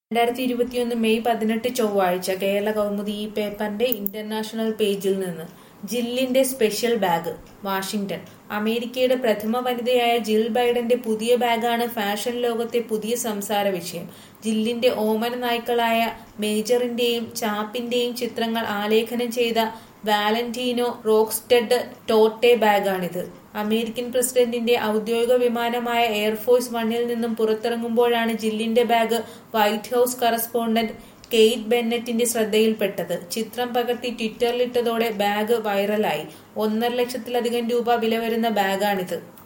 രണ്ടായിരത്തി ഇരുപത്തിയൊന്ന് മെയ് പതിനെട്ട് ചൊവ്വാഴ്ച കേരള കൗമുദി ഈ പേപ്പറിന്റെ ഇന്റർനാഷണൽ പേജിൽ നിന്ന് ജില്ലിന്റെ സ്പെഷ്യൽ ബാഗ് വാഷിംഗ്ടൺ അമേരിക്കയുടെ പ്രഥമ വനിതയായ ജിൽ ബൈഡന്റെ പുതിയ ബാഗാണ് ഫാഷൻ ലോകത്തെ പുതിയ സംസാര വിഷയം ജില്ലിന്റെ ഓമന നായ്ക്കളായ മേജറിന്റെയും ചാപ്പിന്റെയും ചിത്രങ്ങൾ ആലേഖനം ചെയ്ത വാലന്റീനോ റോക്സ്റ്റഡ് ടോട്ടെ ബാഗാണിത് അമേരിക്കൻ പ്രസിഡന്റിന്റെ ഔദ്യോഗിക വിമാനമായ എയർഫോഴ്സ് വണ്ണിൽ നിന്നും പുറത്തിറങ്ങുമ്പോഴാണ് ജില്ലിന്റെ bag white house correspondent Kate ബെന്നറ്റിന്റെ ശ്രദ്ധയിൽപ്പെട്ടത് ചിത്രം പകർത്തി ട്വിറ്ററിലിട്ടതോടെ ബാഗ് വൈറലായി ഒന്നര ലക്ഷത്തിലധികം രൂപ വില വരുന്ന ബാഗാണിത്